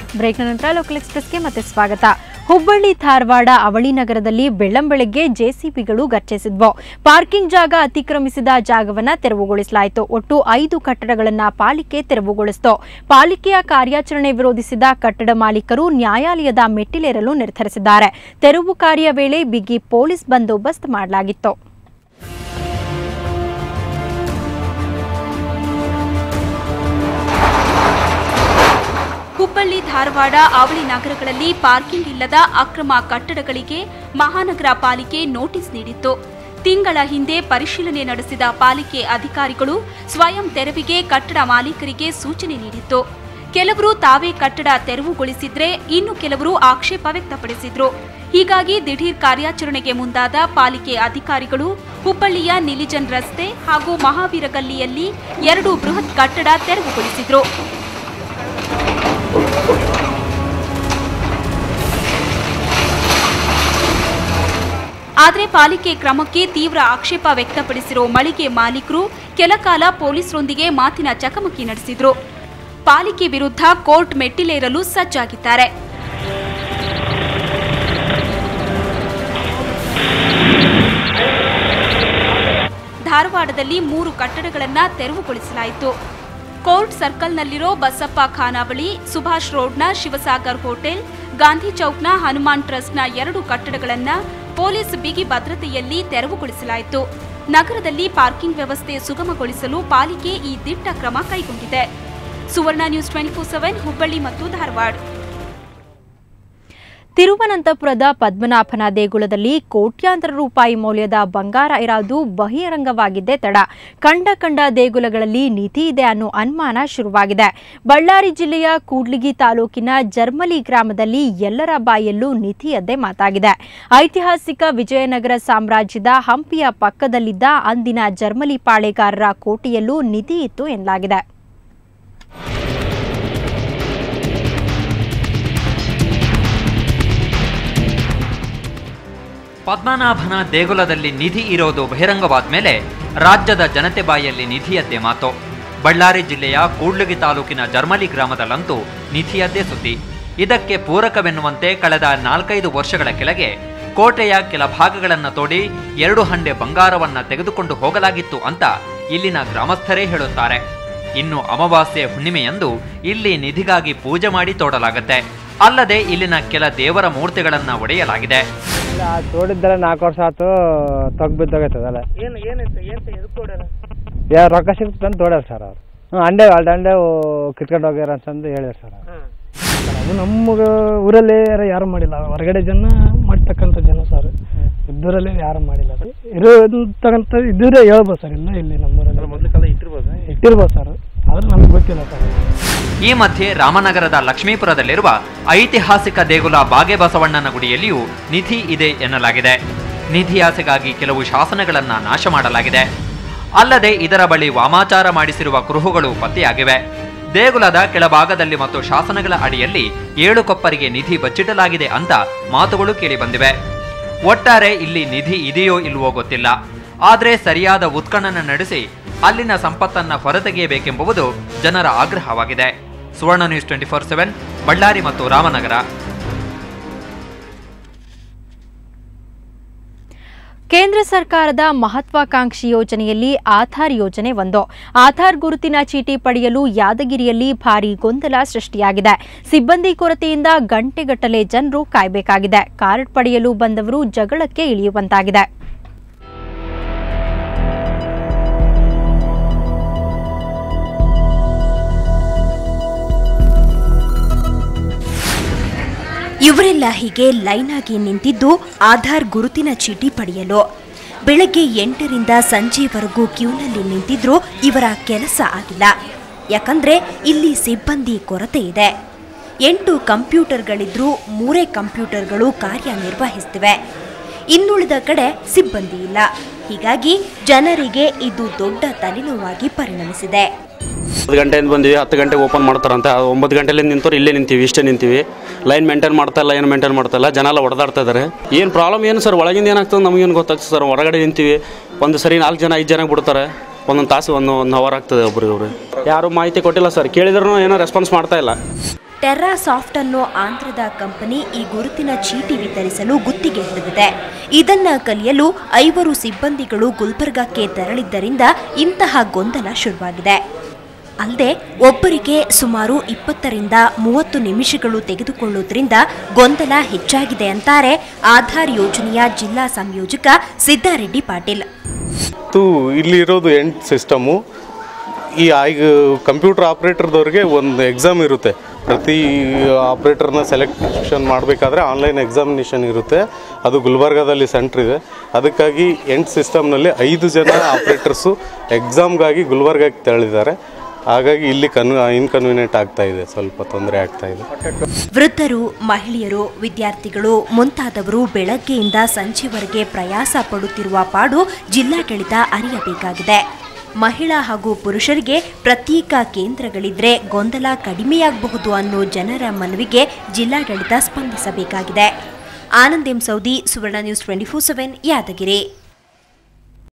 ಬ್ರೇಕ್ನ ನಂತರ ಲೋಕಲ್ ಎಕ್ಸ್ಪ್ರೆಸ್ಗೆ ಮತ್ತೆ ಸ್ವಾಗತ ಹುಬ್ಬಳ್ಳಿ ಧಾರವಾಡ ಅವಳಿ ನಗರದಲ್ಲಿ ಬೆಳ್ಳಂಬೆಳಗ್ಗೆ ಜೆಸಿಬಿಗಳು ಗರ್ಜಿಸಿದ್ವು ಪಾರ್ಕಿಂಗ್ ಜಾಗ ಅತಿಕ್ರಮಿಸಿದ ಜಾಗವನ್ನ ತೆರವುಗೊಳಿಸಲಾಯಿತು ಒಟ್ಟು ಐದು ಕಟ್ಟಡಗಳನ್ನ ಪಾಲಿಕೆ ತೆರವುಗೊಳಿಸಿತು ಪಾಲಿಕೆಯ ಕಾರ್ಯಾಚರಣೆ ವಿರೋಧಿಸಿದ ಕಟ್ಟಡ ಮಾಲೀಕರು ನ್ಯಾಯಾಲಯದ ಮೆಟ್ಟಿಲೇರಲು ನಿರ್ಧರಿಸಿದ್ದಾರೆ ತೆರವು ಕಾರ್ಯ ವೇಳೆ ಬಿಗಿ ಪೊಲೀಸ್ ಬಂದೋಬಸ್ತ್ ಮಾಡಲಾಗಿತ್ತು ಹುಬ್ಬಳ್ಳಿ ಧಾರವಾಡ ಅವಳಿ ನಗರಗಳಲ್ಲಿ ಪಾರ್ಕಿಂಗ್ ಇಲ್ಲದ ಅಕ್ರಮ ಕಟ್ಟಡಗಳಿಗೆ ಮಹಾನಗರ ಪಾಲಿಕೆ ನೋಟಿಸ್ ನೀಡಿತ್ತು ತಿಂಗಳ ಹಿಂದೆ ಪರಿಶೀಲನೆ ನಡೆಸಿದ ಪಾಲಿಕೆ ಅಧಿಕಾರಿಗಳು ಸ್ವಯಂ ತೆರವಿಗೆ ಕಟ್ಟಡ ಮಾಲೀಕರಿಗೆ ಸೂಚನೆ ನೀಡಿತ್ತು ಕೆಲವರು ತಾವೇ ಕಟ್ಟಡ ತೆರವುಗೊಳಿಸಿದ್ರೆ ಇನ್ನು ಕೆಲವರು ಆಕ್ಷೇಪ ವ್ಯಕ್ತಪಡಿಸಿದ್ರು ಹೀಗಾಗಿ ದಿಢೀರ್ ಕಾರ್ಯಾಚರಣೆಗೆ ಮುಂದಾದ ಪಾಲಿಕೆ ಅಧಿಕಾರಿಗಳು ಹುಬ್ಬಳ್ಳಿಯ ನಿಲಿಜನ್ ರಸ್ತೆ ಹಾಗೂ ಮಹಾವೀರ ಗಲ್ಲಿಯಲ್ಲಿ ಎರಡು ಬೃಹತ್ ಕಟ್ಟಡ ತೆರವುಗೊಳಿಸಿದ್ರು ಆದರೆ ಪಾಲಿಕೆ ಕ್ರಮಕ್ಕೆ ತೀವ್ರ ಆಕ್ಷೇಪ ವ್ಯಕ್ತಪಡಿಸಿರೋ ಮಳಿಗೆ ಮಾಲೀಕರು ಕೆಲಕಾಲ ಪೊಲೀಸರೊಂದಿಗೆ ಮಾತಿನ ಚಕಮಕಿ ನಡೆಸಿದ್ರು ಪಾಲಿಕೆ ವಿರುದ್ಧ ಕೋರ್ಟ್ ಮೆಟ್ಟಿಲೇರಲು ಸಜ್ಜಾಗಿದ್ದಾರೆ ಧಾರವಾಡದಲ್ಲಿ ಮೂರು ಕಟ್ಟಡಗಳನ್ನು ತೆರವುಗೊಳಿಸಲಾಯಿತು ಕೋರ್ಟ್ ಸರ್ಕಲ್ನಲ್ಲಿರೋ ಬಸಪ್ಪ ಖಾನಾವಳಿ ಸುಭಾಷ್ ರೋಡ್ನ ಶಿವಸಾಗರ್ ಹೋಟೆಲ್ ಗಾಂಧಿ ಚೌಕ್ನ ಹನುಮಾನ್ ಟ್ರಸ್ಟ್ನ ಎರಡು ಕಟ್ಟಡಗಳನ್ನು ಪೊಲೀಸ್ ಬಿಗಿ ಭದ್ರತೆಯಲ್ಲಿ ತೆರವುಗೊಳಿಸಲಾಯಿತು ನಗರದಲ್ಲಿ ಪಾರ್ಕಿಂಗ್ ವ್ಯವಸ್ಥೆ ಸುಗಮಗೊಳಿಸಲು ಪಾಲಿಕೆ ಈ ದಿಟ್ಟ ಕ್ರಮ ಕೈಗೊಂಡಿದೆ Suvarna news twenty four seven Hubballi ಮತ್ತು ಧಾರವಾಡ ತಿರುವನಂತಪುರದ ಪದ್ಮನಾಭನ ದೇಗುಲದಲ್ಲಿ ಕೋಟ್ಯಾಂತರ ರೂಪಾಯಿ ಮೌಲ್ಯದ ಬಂಗಾರ ಇರೋದು ಬಹಿರಂಗವಾಗಿದ್ದೇ ತಡ ಕಂಡ ಕಂಡ ದೇಗುಲಗಳಲ್ಲಿ ನಿಧಿ ಇದೆ ಅನ್ನೋ ಅನುಮಾನ ಶುರುವಾಗಿದೆ ಬಳ್ಳಾರಿ ಜಿಲ್ಲೆಯ ಕೂಡ್ಲಿಗಿ ತಾಲೂಕಿನ ಜರ್ಮಲಿ ಗ್ರಾಮದಲ್ಲಿ ಎಲ್ಲರ ಬಾಯಲ್ಲೂ ನಿಧಿಯದ್ದೇ ಮಾತಾಗಿದೆ ಐತಿಹಾಸಿಕ ವಿಜಯನಗರ ಸಾಮ್ರಾಜ್ಯದ ಹಂಪಿಯ ಪಕ್ಕದಲ್ಲಿದ್ದ ಅಂದಿನ ಜರ್ಮಲಿ ಪಾಳೆಗಾರರ ಕೋಟೆಯಲ್ಲೂ ನಿಧಿ ಇತ್ತು ಎನ್ನಲಾಗಿದೆ ಪದ್ಮನಾಭನ ದೇಗುಲದಲ್ಲಿ ನಿಧಿ ಇರೋದು ಬಹಿರಂಗವಾದ ಮೇಲೆ ರಾಜ್ಯದ ಜನತೆ ಬಾಯಲ್ಲಿ ನಿಧಿಯದ್ದೇ ಮಾತು ಬಳ್ಳಾರಿ ಜಿಲ್ಲೆಯ ಕೂಡ್ಲಗಿ ತಾಲೂಕಿನ ಜರ್ಮಲಿ ಗ್ರಾಮದಲ್ಲಂತೂ ನಿಧಿಯದ್ದೇ ಸುದ್ದಿ ಇದಕ್ಕೆ ಪೂರಕವೆನ್ನುವಂತೆ ಕಳೆದ ನಾಲ್ಕೈದು ವರ್ಷಗಳ ಕೆಳಗೆ ಕೋಟೆಯ ಕೆಲ ಭಾಗಗಳನ್ನು ತೋಡಿ ಎರಡು ಹಂಡೆ ಬಂಗಾರವನ್ನ ತೆಗೆದುಕೊಂಡು ಹೋಗಲಾಗಿತ್ತು ಅಂತ ಇಲ್ಲಿನ ಗ್ರಾಮಸ್ಥರೇ ಹೇಳುತ್ತಾರೆ ಇನ್ನು ಅಮಾವಾಸ್ಯೆ ಹುಣ್ಣಿಮೆಯಂದು ಇಲ್ಲಿ ನಿಧಿಗಾಗಿ ಪೂಜೆ ಮಾಡಿ ತೋಡಲಾಗುತ್ತೆ ಅಲ್ಲದೆ ಇಲ್ಲಿನ ಕೆಲ ದೇವರ ಮೂರ್ತಿಗಳನ್ನ ಒಡೆಯಲಾಗಿದೆ ಇಲ್ಲ ಅದು ತೋಡಿದ್ದಲ್ಲ ನಾಲ್ಕು ವರ್ಷ ಆಯ್ತು ತೊಗ್ ಬಿದ್ದೋಗೈತದಲ್ಲ ಏನು ಏನಿತ್ತು ಏನು ಎದಕ್ಕೆ ಕೊಡ್ಯಾರ ಯಾ ರೊಕ್ಕ ಸಿಗ್ತದೆ ಅಂತ ತೋಡ್ಯಾರ ಸರ್ ಅವ್ರು ಹ್ಞೂ ಅಂಡೆ ಎರಡು ಅಂಡೆ ಕಿತ್ಕೊಂಡು ಹೋಗ್ಯಾರ ಅಂತಂದು ಹೇಳಿದ್ರು ಸರ್ ಅವ್ರು ಹಾಂ ಅದು ನಮ್ಮ ಊರಲ್ಲಿ ಯಾರು ಮಾಡಿಲ್ಲ ಹೊರಗಡೆ ಜನ ಮಾಡ್ತಕ್ಕಂಥ ಜನ ಸರ್ ಇದ್ದೂರಲ್ಲಿ ಯಾರು ಮಾಡಿಲ್ಲ ಸರ್ ಇರೋತಕ್ಕಂಥ ಇದ್ದೂರೇ ಹೇಳ್ಬೋದು ಸರ್ ಇಲ್ಲ ಇಲ್ಲಿ ನಮ್ಮೂರಲ್ಲಿ ಮೊದಲ ಕಾಲ ಇಟ್ಟಿರ್ಬೋದು ಇಟ್ಟಿರ್ಬೋದು ಸರ್ ಆದ್ರೆ ನಮ್ಗೆ ಗೊತ್ತಿಲ್ಲ ಸರ್ ಈ ಮಧ್ಯೆ ರಾಮನಗರದ ಲಕ್ಷ್ಮೀಪುರದಲ್ಲಿರುವ ಐತಿಹಾಸಿಕ ದೇಗುಲ ಬಾಗೆ ಬಸವಣ್ಣನ ಗುಡಿಯಲ್ಲಿಯೂ ನಿಧಿ ಇದೆ ಎನ್ನಲಾಗಿದೆ ನಿಧಿ ಆಸೆಗಾಗಿ ಕೆಲವು ಶಾಸನಗಳನ್ನ ನಾಶ ಮಾಡಲಾಗಿದೆ ಅಲ್ಲದೆ ಇದರ ಬಳಿ ವಾಮಾಚಾರ ಮಾಡಿಸಿರುವ ಕುರುಹುಗಳು ಪತ್ತೆಯಾಗಿವೆ ದೇಗುಲದ ಕೆಳಭಾಗದಲ್ಲಿ ಮತ್ತು ಶಾಸನಗಳ ಅಡಿಯಲ್ಲಿ ಏಳು ಕೊಪ್ಪರಿಗೆ ನಿಧಿ ಬಚ್ಚಿಡಲಾಗಿದೆ ಅಂತ ಮಾತುಗಳು ಕೇಳಿಬಂದಿವೆ ಒಟ್ಟಾರೆ ಇಲ್ಲಿ ನಿಧಿ ಇದೆಯೋ ಇಲ್ವೋ ಗೊತ್ತಿಲ್ಲ ಆದರೆ ಸರಿಯಾದ ಉತ್ಖನನ ನಡೆಸಿ ಅಲ್ಲಿನ ಸಂಪತ್ತನ್ನ ಹೊರತೆಗೆಯಬೇಕೆಂಬುದು ಜನರ ಆಗ್ರಹವಾಗಿದೆ Suvarna news twenty four seven Ballari ಮತ್ತು ರಾಮನಗರ ಕೇಂದ್ರ ಸರ್ಕಾರದ ಮಹತ್ವಾಕಾಂಕ್ಷಿ ಯೋಜನೆಯಲ್ಲಿ ಆಧಾರ್ ಯೋಜನೆ ಒಂದು ಆಧಾರ್ ಗುರುತಿನ ಚೀಟಿ ಪಡೆಯಲು ಯಾದಗಿರಿಯಲ್ಲಿ ಭಾರೀ ಗೊಂದಲ ಸೃಷ್ಟಿಯಾಗಿದೆ ಸಿಬ್ಬಂದಿ ಕೊರತೆಯಿಂದ ಗಂಟೆಗಟ್ಟಲೆ ಜನರು ಕಾಯಬೇಕಾಗಿದೆ ಕಾರ್ಡ್ ಪಡೆಯಲು ಬಂದವರು ಜಗಳಕ್ಕೆ ಇಳಿಯುವಂತಾಗಿದೆ ಇವರೆಲ್ಲ ಹೀಗೆ ಲೈನ್ ಆಗಿ ನಿಂತಿದ್ದು ಆಧಾರ್ ಗುರುತಿನ ಚೀಟಿ ಪಡೆಯಲು ಬೆಳಗ್ಗೆ ಎಂಟರಿಂದ ಸಂಜೆವರೆಗೂ ಕ್ಯೂನಲ್ಲಿ ನಿಂತಿದ್ರೂ ಇವರ ಕೆಲಸ ಆಗಿಲ್ಲ ಯಾಕಂದ್ರೆ ಇಲ್ಲಿ ಸಿಬ್ಬಂದಿ ಕೊರತೆ ಇದೆ ಎಂಟು ಕಂಪ್ಯೂಟರ್ಗಳಿದ್ರೂ ಮೂರೇ ಕಂಪ್ಯೂಟರ್ಗಳು ಕಾರ್ಯನಿರ್ವಹಿಸ್ತಿವೆ ಇನ್ನುಳಿದ ಕಡೆ ಸಿಬ್ಬಂದಿ ಇಲ್ಲ ಹೀಗಾಗಿ ಜನರಿಗೆ ಇದು ದೊಡ್ಡ ತಲೆನೋವಾಗಿ ಪರಿಣಮಿಸಿದೆ ಹತ್ತು ಗಂಟೆಯಿಂದ ಬಂದ್ವಿ ಹತ್ತು ಗಂಟೆಗೆ ಓಪನ್ ಮಾಡ್ತಾರಂತೆ ಆ ಒಂಬತ್ತು ಗಂಟೆಲಿ ನಿಂತವ್ರು ಇಲ್ಲೇ ನಿಂತೀವಿ ಇಷ್ಟೇ ನಿಂತೀವಿ ಲೈನ್ ಮೇಂಟೈನ್ ಮಾಡ್ತಾ ಇಲ್ಲ ಏನು ಮೇಂಟೈನ್ ಮಾಡ್ತಾ ಇಲ್ಲ ಜನ ಎಲ್ಲ ಹೊಡೆದಾಡ್ತಾ ಇದ್ದಾರೆ ಏನು ಪ್ರಾಬ್ಲಮ್ ಏನು ಸರ್ ಒಳಗಿಂದ ಏನಾಗ್ತದೆ ನಮಗೇನು ಗೊತ್ತಾಗ್ತದೆ ಸರ್ ಹೊರಗಡೆ ನಿಂತೀವಿ ಒಂದು ಸರಿ ನಾಲ್ಕು ಜನ ಐದು ಜನ ಬಿಡ್ತಾರೆ ಒಂದೊಂದು ತಾಸು ಒಂದು ಒಂದು ಅವರ್ ಆಗ್ತದೆ ಒಬ್ರಿಗೆ ಒಬ್ರು ಯಾರು ಮಾಹಿತಿ ಕೊಟ್ಟಿಲ್ಲ ಸರ್ ಕೇಳಿದ್ರು ಏನೋ ರೆಸ್ಪಾನ್ಸ್ ಮಾಡ್ತಾ ಇಲ್ಲ ಟೆರ್ರಾ ಸಾಫ್ಟ್ ಅನ್ನೋ ಆಂಧ್ರದ ಕಂಪನಿ ಈ ಗುರುತಿನ ಚೀಟಿ ವಿತರಿಸಲು ಗುತ್ತಿಗೆ ಹಿಡಿದಿದೆ ಇದನ್ನ ಕಲಿಯಲು ಐವರು ಸಿಬ್ಬಂದಿಗಳು ಗುಲ್ಬರ್ಗಾಕ್ಕೆ ತೆರಳಿದ್ದರಿಂದ ಇಂತಹ ಗೊಂದಲ ಶುರುವಾಗಿದೆ ಅಲ್ಲದೆ ಒಬ್ಬರಿಗೆ ಸುಮಾರು ಇಪ್ಪತ್ತರಿಂದ ಮೂವತ್ತು ನಿಮಿಷಗಳು ತೆಗೆದುಕೊಳ್ಳುವುದರಿಂದ ಗೊಂದಲ ಹೆಚ್ಚಾಗಿದೆ ಅಂತಾರೆ ಆಧಾರ್ ಯೋಜನೆಯ ಜಿಲ್ಲಾ ಸಂಯೋಜಕ ಸಿದ್ದಾರೆಡ್ಡಿ ಪಾಟೀಲ್ ಮತ್ತು ಇಲ್ಲಿರೋದು ಎಂಡ್ ಸಿಸ್ಟಮು ಈ ಈಗ ಕಂಪ್ಯೂಟರ್ ಆಪ್ರೇಟರ್ದವ್ರಿಗೆ ಒಂದು ಎಕ್ಸಾಮ್ ಇರುತ್ತೆ ಪ್ರತಿ ಆಪ್ರೇಟರ್ನ ಸೆಲೆಕ್ಷನ್ ಮಾಡಬೇಕಾದ್ರೆ ಆನ್ಲೈನ್ ಎಕ್ಸಾಮಿನೇಷನ್ ಇರುತ್ತೆ ಅದು ಗುಲ್ಬರ್ಗಾದಲ್ಲಿ ಸೆಂಟ್ರ್ ಇದೆ ಅದಕ್ಕಾಗಿ ಎಂಟ್ ಸಿಸ್ಟಮ್ನಲ್ಲಿ ಐದು ಜನ ಆಪ್ರೇಟರ್ಸು ಎಕ್ಸಾಮ್ಗಾಗಿ ಗುಲ್ಬರ್ಗಾಗೆ ತೆರಳಿದ್ದಾರೆ ಹಾಗಾಗಿ ಇಲ್ಲಿ ಕನ್ ಇನ್ಕನ್ವೀನಿಯಂಟ್ ಆಗ್ತಾ ಇದೆ ಸ್ವಲ್ಪ ತೊಂದರೆ ಆಗ್ತಾ ಇದೆ ವೃದ್ಧರು ಮಹಿಳೆಯರು ವಿದ್ಯಾರ್ಥಿಗಳು ಮುಂತಾದವರು ಬೆಳಗ್ಗೆಯಿಂದ ಸಂಜೆವರೆಗೆ ಪ್ರಯಾಸ ಪಡುತ್ತಿರುವ ಪಾಡು ಜಿಲ್ಲಾಡಳಿತ ಅರಿಯಬೇಕಾಗಿದೆ ಮಹಿಳಾ ಹಾಗೂ ಪುರುಷರಿಗೆ ಪ್ರತ್ಯೇಕ ಕೇಂದ್ರಗಳಿದ್ರೆ ಗೊಂದಲ ಕಡಿಮೆಯಾಗಬಹುದು ಅನ್ನೋ ಜನರ ಮನವಿಗೆ ಜಿಲ್ಲಾಡಳಿತ ಸ್ಪಂದಿಸಬೇಕಾಗಿದೆ Anand M Soudi Suvarna news twenty four seven Yadgir